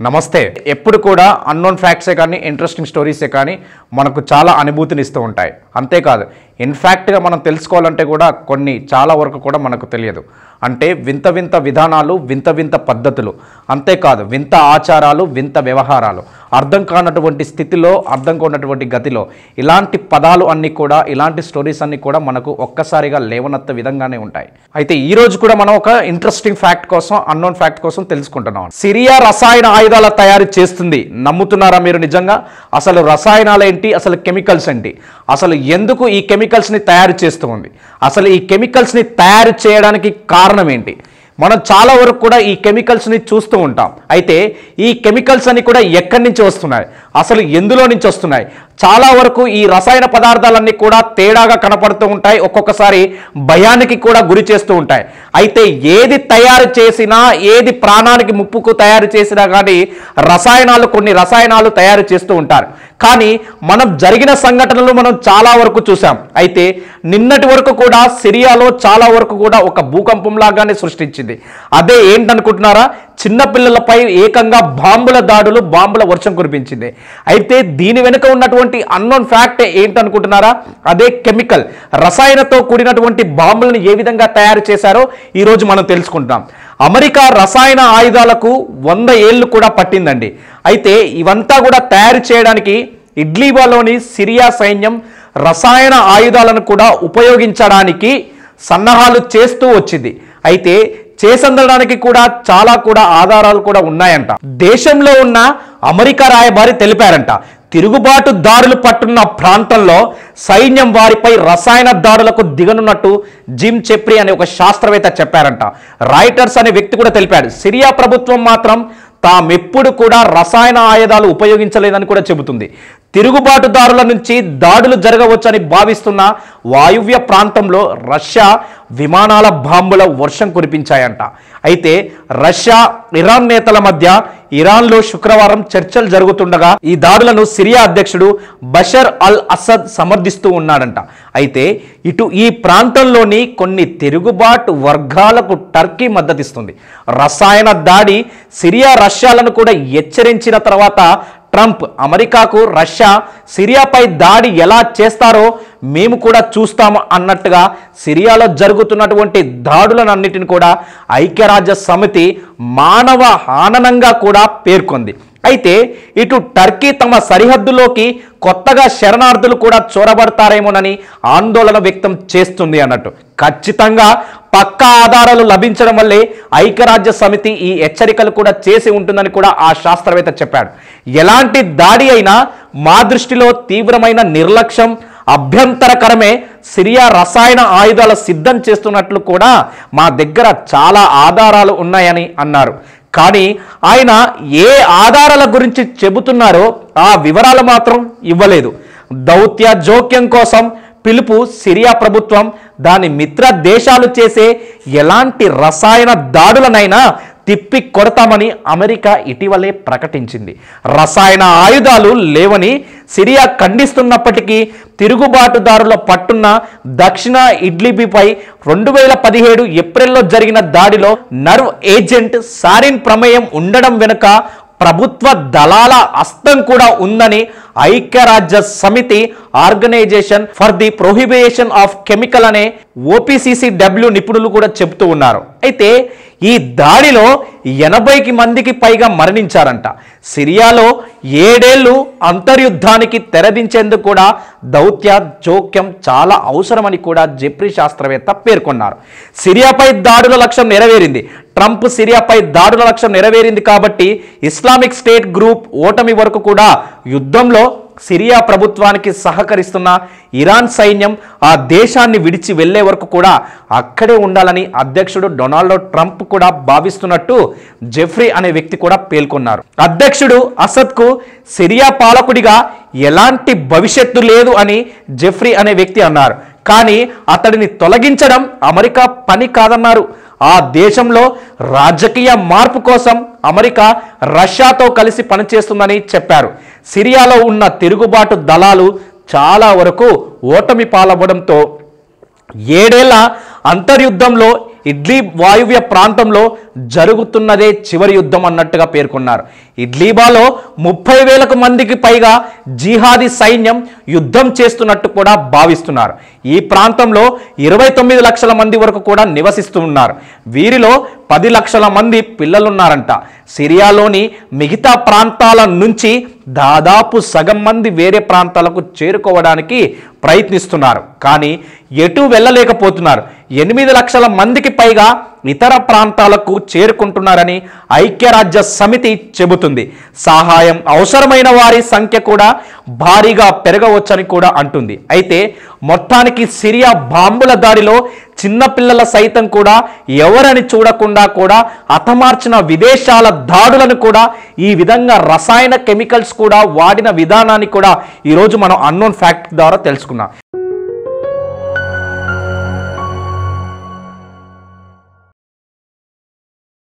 నమస్తే ఎప్పుడు కూడా అన్నోన్ ఫ్యాక్ట్సే కానీ ఇంట్రెస్టింగ్ స్టోరీసే కానీ మనకు చాలా అనుభూతిని ఇస్తూ ఉంటాయి అంతేకాదు ఇన్ఫ్యాక్ట్గా మనం తెలుసుకోవాలంటే కూడా కొన్ని చాలా వరకు కూడా మనకు తెలియదు అంటే వింత వింత విధానాలు వింత వింత పద్ధతులు అంతేకాదు వింత ఆచారాలు వింత వ్యవహారాలు అర్థం కానటువంటి స్థితిలో అర్థం కానటువంటి గతిలో ఇలాంటి పదాలు అన్నీ కూడా ఇలాంటి స్టోరీస్ అన్నీ కూడా మనకు ఒక్కసారిగా లేవనెత్త విధంగానే ఉంటాయి అయితే ఈ రోజు కూడా మనం ఒక ఇంట్రెస్టింగ్ ఫ్యాక్ట్ కోసం అన్నోన్ ఫ్యాక్ట్ కోసం తెలుసుకుంటున్నాం సిరియా రసాయన ఆయుధాల తయారు చేస్తుంది నమ్ముతున్నారా మీరు నిజంగా అసలు రసాయనాలు ఏంటి అసలు కెమికల్స్ ఏంటి అసలు ఎందుకు ఈ కెమికల్స్ని తయారు చేస్తూ ఉంది అసలు ఈ కెమికల్స్ని తయారు చేయడానికి కారణం ఏంటి మనం చాలా వరకు కూడా ఈ కెమికల్స్ని చూస్తూ ఉంటాం అయితే ఈ కెమికల్స్ అన్ని కూడా ఎక్కడి నుంచి వస్తున్నాయి అసలు ఎందులో నుంచి వస్తున్నాయి చాలా వరకు ఈ రసాయన పదార్థాలన్నీ కూడా తేడాగా కనపడుతూ ఉంటాయి ఒక్కొక్కసారి భయానికి కూడా గురి చేస్తూ ఉంటాయి అయితే ఏది తయారు చేసినా ఏది ప్రాణానికి ముప్పుకు తయారు చేసినా కానీ రసాయనాలు కొన్ని రసాయనాలు తయారు చేస్తూ ఉంటారు కానీ మనం జరిగిన సంఘటనలు మనం చాలా వరకు చూసాం అయితే నిన్నటి వరకు కూడా సిరియాలో చాలా వరకు కూడా ఒక భూకంపం లాగానే సృష్టించింది అదే ఏంటనుకుంటున్నారా చిన్నపిల్లలపై ఏకంగా బాంబుల దాడులు బాంబుల వర్షం కురిపించింది అయితే దీని వెనుక ఉన్నటువంటి అన్నోన్ ఫ్యాక్ట్ ఏంటనుకుంటున్నారా అదే కెమికల్ రసాయనతో కూడినటువంటి బాంబులను ఏ విధంగా తయారు చేశారో ఈరోజు మనం తెలుసుకుంటాం అమెరికా రసాయన ఆయుధాలకు వంద ఏళ్ళు కూడా పట్టిందండి అయితే ఇవంతా కూడా తయారు చేయడానికి ఇడ్లీబాలోని సిరియా సైన్యం రసాయన ఆయుధాలను కూడా ఉపయోగించడానికి సన్నాహాలు చేస్తూ వచ్చింది అయితే చేసందడానికి కూడా చాలా కూడా ఆధారాలు కూడా ఉన్నాయంట దేశంలో ఉన్న అమెరికా రాయబారి తెలిపారంట తిరుగుబాటు దారులు పట్టున్న ప్రాంతంలో సైన్యం వారిపై రసాయన దాడులకు దిగనున్నట్టు జిమ్ చెప్రి అనే ఒక శాస్త్రవేత్త చెప్పారంట రాయిటర్స్ అనే వ్యక్తి కూడా తెలిపాడు సిరియా ప్రభుత్వం మాత్రం తామెప్పుడు కూడా రసాయన ఆయుధాలు ఉపయోగించలేదని కూడా చెబుతుంది తిరుగుబాటుదారుల నుంచి దాడులు జరగవచ్చని భావిస్తున్న వాయువ్య ప్రాంతంలో రష్యా విమానాల బాంబుల వర్షం కురిపించాయంట అయితే రష్యా ఇరాన్ నేతల మధ్య ఇరాన్లో శుక్రవారం చర్చలు జరుగుతుండగా ఈ దాడులను సిరియా అధ్యక్షుడు బషర్ అల్ అసద్ సమర్థిస్తూ ఉన్నాడంట అయితే ఇటు ఈ ప్రాంతంలోని కొన్ని తిరుగుబాటు వర్గాలకు టర్కీ మద్దతిస్తుంది రసాయన దాడి సిరియా రష్యాలను కూడా హెచ్చరించిన తర్వాత ట్రంప్ అమెరికాకు రష్యా సిరియాపై దాడి ఎలా చేస్తారో మేము కూడా చూస్తాము అన్నట్టుగా సిరియాలో జరుగుతున్నటువంటి దాడులనన్నిటిని కూడా ఐక్యరాజ్య సమితి మానవ హాననంగా కూడా పేర్కొంది అయితే ఇటు టర్కీ తమ సరిహద్దులోకి కొత్తగా శరణార్థులు కూడా చొరబడతారేమోనని ఆందోళన వ్యక్తం చేస్తుంది అన్నట్టు ఖచ్చితంగా పక్కా ఆధారాలు లభించడం వల్లే ఐక్యరాజ్య సమితి ఈ హెచ్చరికలు కూడా చేసి ఉంటుందని కూడా ఆ శాస్త్రవేత్త చెప్పాడు ఎలాంటి దాడి అయినా మా దృష్టిలో తీవ్రమైన నిర్లక్ష్యం అభ్యంతరకరమే సిరియా రసాయన ఆయుధాల సిద్ధం చేస్తున్నట్లు కూడా మా దగ్గర చాలా ఆధారాలు ఉన్నాయని అన్నారు కానీ ఆయన ఏ ఆధారాల గురించి చెబుతున్నారో ఆ వివరాలు మాత్రం ఇవ్వలేదు దౌత్య జోక్యం కోసం పిలుపు సిరియా ప్రభుత్వం దాని మిత్ర దేశాలు చేసే ఎలాంటి రసాయన దాడులనైనా తిప్పి కొడతామని అమెరికా ఇటీవలే ప్రకటించింది రసాయన ఆయుధాలు లేవని సిరియా ఖండిస్తున్నప్పటికీ తిరుగుబాటుదారుల పట్టున్న దక్షిణ ఇడ్లీబీపై రెండు వేల పదిహేడు ఏప్రిల్లో జరిగిన దాడిలో నర్వ్ ఏజెంట్ సారిన్ ప్రమేయం ఉండడం వెనుక ప్రభుత్వ దళాల హస్తం కూడా ఉందని ఐక్యరాజ్య సమితి organisation for the prohibition of chemical అనే ఓపీసీసీ డబ్ల్యూ నిపుణులు కూడా చెబుతూ ఉన్నారు అయితే ఈ దాడిలో ఎనభైకి మందికి పైగా మరణించారంట సిరియాలో ఏడేళ్లు అంతర్యుద్ధానికి తెరదించేందుకు కూడా దౌత్య జోక్యం చాలా అవసరమని కూడా జెప్రీ శాస్త్రవేత్త పేర్కొన్నారు సిరియాపై దాడుల లక్ష్యం నెరవేరింది ట్రంప్ సిరియాపై దాడుల లక్ష్యం నెరవేరింది కాబట్టి ఇస్లామిక్ స్టేట్ గ్రూప్ ఓటమి వరకు కూడా యుద్ధంలో సిరియా ప్రభుత్వానికి సహకరిస్తున్న ఇరాన్ సైన్యం ఆ దేశాన్ని విడిచి వెళ్లే వరకు కూడా అక్కడే ఉండాలని అధ్యక్షుడు డొనాల్డ్ ట్రంప్ కూడా భావిస్తున్నట్టు జెఫ్రీ అనే వ్యక్తి కూడా పేర్కొన్నారు అధ్యక్షుడు అసద్కు సిరియా పాలకుడిగా ఎలాంటి భవిష్యత్తు లేదు అని జెఫ్రీ అనే వ్యక్తి అన్నారు కానీ అతడిని తొలగించడం అమెరికా పని కాదన్నారు ఆ దేశంలో రాజకీయ మార్పు కోసం అమెరికా రష్యాతో కలిసి పనిచేస్తుందని చెప్పారు సిరియాలో ఉన్న తిరుగుబాటు దళాలు చాలా వరకు ఓటమి పాలవ్వడంతో ఏడేళ్ల అంతర్యుద్ధంలో ఇడ్లీ వాయువ్య ప్రాంతంలో జరుగుతున్నదే చివరి యుద్ధం అన్నట్టుగా పేర్కొన్నారు ఇడ్లీబాలో ముప్పై వేలకు మందికి పైగా జిహాదీ సైన్యం యుద్ధం చేస్తున్నట్టు కూడా భావిస్తున్నారు ఈ ప్రాంతంలో ఇరవై తొమ్మిది లక్షల మంది వరకు కూడా నివసిస్తూ ఉన్నారు వీరిలో పది లక్షల మంది పిల్లలున్నారంట సిరియాలోని మిగతా ప్రాంతాల నుంచి దాదాపు సగం మంది వేరే ప్రాంతాలకు చేరుకోవడానికి ప్రయత్నిస్తున్నారు కానీ ఎటు వెళ్ళలేకపోతున్నారు ఎనిమిది లక్షల మందికి పైగా ఇతర ప్రాంతాలకు చేరుకుంటున్నారని ఐక్యరాజ్య సమితి చెబుతుంది సహాయం అవసరమైన వారి సంఖ్య కూడా భారీగా పెరగవచ్చని కూడా అంటుంది అయితే మొత్తానికి సిరియా బాంబుల దాడిలో చిన్నపిల్లల సైతం కూడా ఎవరని చూడకుండా కూడా హతమార్చిన విదేశాల దాడులను కూడా ఈ విధంగా రసాయన కెమికల్స్ కూడా వాడిన విధానాన్ని కూడా ఈరోజు మనం అన్నోన్ ఫ్యాక్ట్ ద్వారా తెలుసుకున్నాం